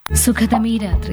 സുഖതമീ രാത്രി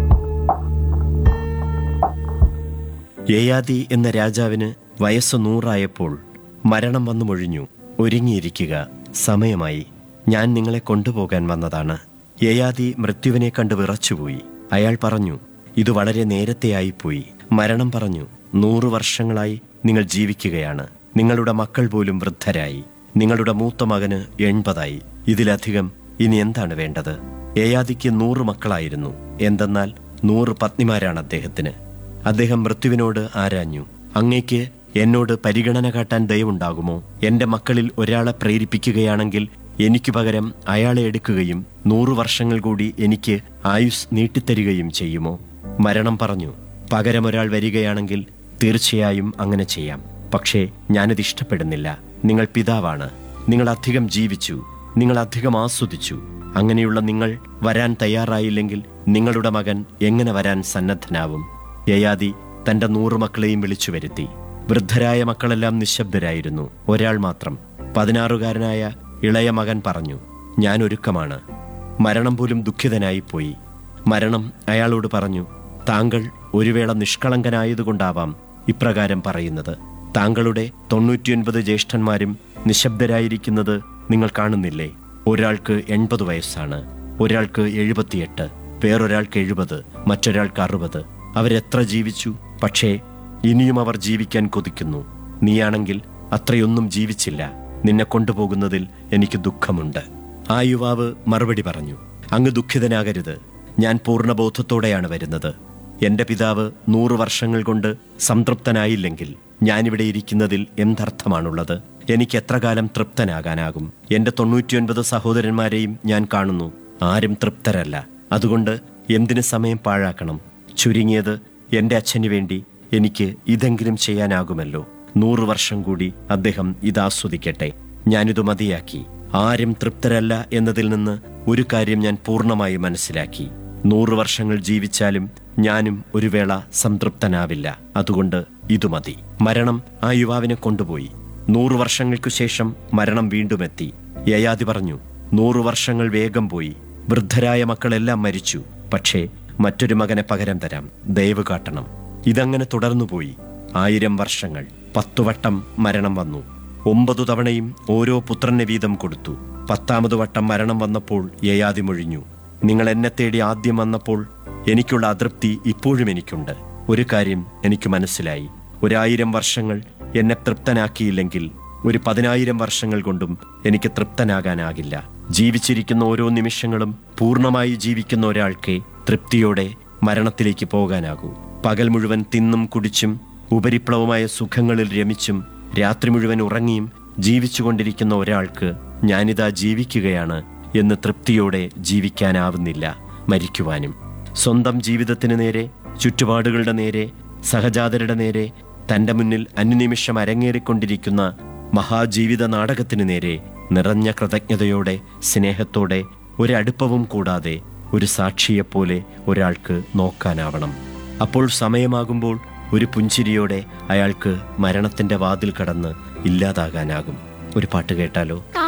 യയാതി എന്ന രാജാവിന് വയസ്സ് നൂറായപ്പോൾ മരണം വന്നു മൊഴിഞ്ഞു ഒരുങ്ങിയിരിക്കുക സമയമായി ഞാൻ നിങ്ങളെ കൊണ്ടുപോകാൻ വന്നതാണ് യയാതി മൃത്യുവിനെ കണ്ട് വിറച്ചുപോയി അയാൾ പറഞ്ഞു ഇത് വളരെ നേരത്തെയായിപ്പോയി മരണം പറഞ്ഞു നൂറു വർഷങ്ങളായി നിങ്ങൾ ജീവിക്കുകയാണ് നിങ്ങളുടെ മക്കൾ പോലും വൃദ്ധരായി നിങ്ങളുടെ മൂത്ത മകന് എൺപതായി ഇതിലധികം ഇനി എന്താണ് വേണ്ടത് യയാതിക്ക് നൂറ് മക്കളായിരുന്നു എന്തെന്നാൽ നൂറ് പത്നിമാരാണ് അദ്ദേഹത്തിന് അദ്ദേഹം മൃത്യുവിനോട് ആരാഞ്ഞു അങ്ങേക്ക് എന്നോട് പരിഗണന കാട്ടാൻ ദയവുണ്ടാകുമോ എന്റെ മക്കളിൽ ഒരാളെ പ്രേരിപ്പിക്കുകയാണെങ്കിൽ എനിക്ക് പകരം അയാളെ എടുക്കുകയും നൂറു വർഷങ്ങൾ കൂടി എനിക്ക് ആയുസ് നീട്ടിത്തരികയും ചെയ്യുമോ മരണം പറഞ്ഞു പകരം ഒരാൾ വരികയാണെങ്കിൽ തീർച്ചയായും അങ്ങനെ ചെയ്യാം പക്ഷേ ഞാനിത് ഇഷ്ടപ്പെടുന്നില്ല നിങ്ങൾ പിതാവാണ് നിങ്ങൾ അധികം ജീവിച്ചു നിങ്ങൾ അധികം ആസ്വദിച്ചു അങ്ങനെയുള്ള നിങ്ങൾ വരാൻ തയ്യാറായില്ലെങ്കിൽ നിങ്ങളുടെ മകൻ എങ്ങനെ വരാൻ സന്നദ്ധനാവും യയാതി തന്റെ നൂറു മക്കളെയും വിളിച്ചു വരുത്തി വൃദ്ധരായ മക്കളെല്ലാം നിശബ്ദരായിരുന്നു ഒരാൾ മാത്രം പതിനാറുകാരനായ ഇളയ മകൻ പറഞ്ഞു ഞാൻ ഒരുക്കമാണ് മരണം പോലും ദുഃഖിതനായിപ്പോയി മരണം അയാളോട് പറഞ്ഞു താങ്കൾ ഒരു വേള നിഷ്കളങ്കനായതുകൊണ്ടാവാം ഇപ്രകാരം പറയുന്നത് താങ്കളുടെ തൊണ്ണൂറ്റിയൊൻപത് ജ്യേഷ്ഠന്മാരും നിശബ്ദരായിരിക്കുന്നത് നിങ്ങൾ കാണുന്നില്ലേ ഒരാൾക്ക് എൺപത് വയസ്സാണ് ഒരാൾക്ക് എഴുപത്തിയെട്ട് വേറൊരാൾക്ക് എഴുപത് മറ്റൊരാൾക്ക് അറുപത് അവരെത്ര ജീവിച്ചു പക്ഷേ ഇനിയും അവർ ജീവിക്കാൻ കൊതിക്കുന്നു നീയാണെങ്കിൽ അത്രയൊന്നും ജീവിച്ചില്ല നിന്നെ കൊണ്ടുപോകുന്നതിൽ എനിക്ക് ദുഃഖമുണ്ട് ആ യുവാവ് മറുപടി പറഞ്ഞു അങ്ങ് ദുഃഖിതനാകരുത് ഞാൻ പൂർണ്ണബോധത്തോടെയാണ് വരുന്നത് എന്റെ പിതാവ് നൂറു വർഷങ്ങൾ കൊണ്ട് സംതൃപ്തനായില്ലെങ്കിൽ ഞാനിവിടെ ഇരിക്കുന്നതിൽ എന്തർത്ഥമാണുള്ളത് എനിക്ക് എത്ര കാലം തൃപ്തനാകാനാകും എന്റെ തൊണ്ണൂറ്റിയൊൻപത് സഹോദരന്മാരെയും ഞാൻ കാണുന്നു ആരും തൃപ്തരല്ല അതുകൊണ്ട് എന്തിന് സമയം പാഴാക്കണം ചുരുങ്ങിയത് എന്റെ അച്ഛന് വേണ്ടി എനിക്ക് ഇതെങ്കിലും ചെയ്യാനാകുമല്ലോ നൂറു വർഷം കൂടി അദ്ദേഹം ഇത് ആസ്വദിക്കട്ടെ ഞാനിത് മതിയാക്കി ആരും തൃപ്തരല്ല എന്നതിൽ നിന്ന് ഒരു കാര്യം ഞാൻ പൂർണ്ണമായി മനസ്സിലാക്കി നൂറു വർഷങ്ങൾ ജീവിച്ചാലും ഞാനും ഒരു വേള സംതൃപ്തനാവില്ല അതുകൊണ്ട് ഇതു മതി മരണം ആ യുവാവിനെ കൊണ്ടുപോയി നൂറു വർഷങ്ങൾക്കു ശേഷം മരണം വീണ്ടും എത്തി യയാതി പറഞ്ഞു നൂറു വർഷങ്ങൾ വേഗം പോയി വൃദ്ധരായ മക്കളെല്ലാം മരിച്ചു പക്ഷേ മറ്റൊരു മകനെ പകരം തരാം ദയവ് കാട്ടണം ഇതങ്ങനെ തുടർന്നുപോയി ആയിരം വർഷങ്ങൾ പത്തുവട്ടം മരണം വന്നു ഒമ്പതു തവണയും ഓരോ പുത്രനെ വീതം കൊടുത്തു പത്താമത് വട്ടം മരണം വന്നപ്പോൾ യയാതി മൊഴിഞ്ഞു നിങ്ങൾ എന്നെ തേടി ആദ്യം വന്നപ്പോൾ എനിക്കുള്ള അതൃപ്തി ഇപ്പോഴും എനിക്കുണ്ട് ഒരു കാര്യം എനിക്ക് മനസ്സിലായി ഒരായിരം വർഷങ്ങൾ എന്നെ തൃപ്തനാക്കിയില്ലെങ്കിൽ ഒരു പതിനായിരം വർഷങ്ങൾ കൊണ്ടും എനിക്ക് തൃപ്തനാകാനാകില്ല ജീവിച്ചിരിക്കുന്ന ഓരോ നിമിഷങ്ങളും പൂർണ്ണമായി ജീവിക്കുന്ന ഒരാൾക്ക് തൃപ്തിയോടെ മരണത്തിലേക്ക് പോകാനാകൂ പകൽ മുഴുവൻ തിന്നും കുടിച്ചും ഉപരിപ്ലവമായ സുഖങ്ങളിൽ രമിച്ചും രാത്രി മുഴുവൻ ഉറങ്ങിയും ജീവിച്ചുകൊണ്ടിരിക്കുന്ന ഒരാൾക്ക് ഞാനിതാ ജീവിക്കുകയാണ് എന്ന് തൃപ്തിയോടെ ജീവിക്കാനാവുന്നില്ല മരിക്കുവാനും സ്വന്തം ജീവിതത്തിന് നേരെ ചുറ്റുപാടുകളുടെ നേരെ സഹജാതരുടെ നേരെ തന്റെ മുന്നിൽ അനുനിമിഷം അരങ്ങേറിക്കൊണ്ടിരിക്കുന്ന മഹാജീവിത നാടകത്തിനു നേരെ നിറഞ്ഞ കൃതജ്ഞതയോടെ സ്നേഹത്തോടെ ഒരടുപ്പവും കൂടാതെ ഒരു സാക്ഷിയെപ്പോലെ ഒരാൾക്ക് നോക്കാനാവണം അപ്പോൾ സമയമാകുമ്പോൾ ഒരു പുഞ്ചിരിയോടെ അയാൾക്ക് മരണത്തിന്റെ വാതിൽ കടന്ന് ഇല്ലാതാകാനാകും ഒരു പാട്ട് കേട്ടാലോ ആ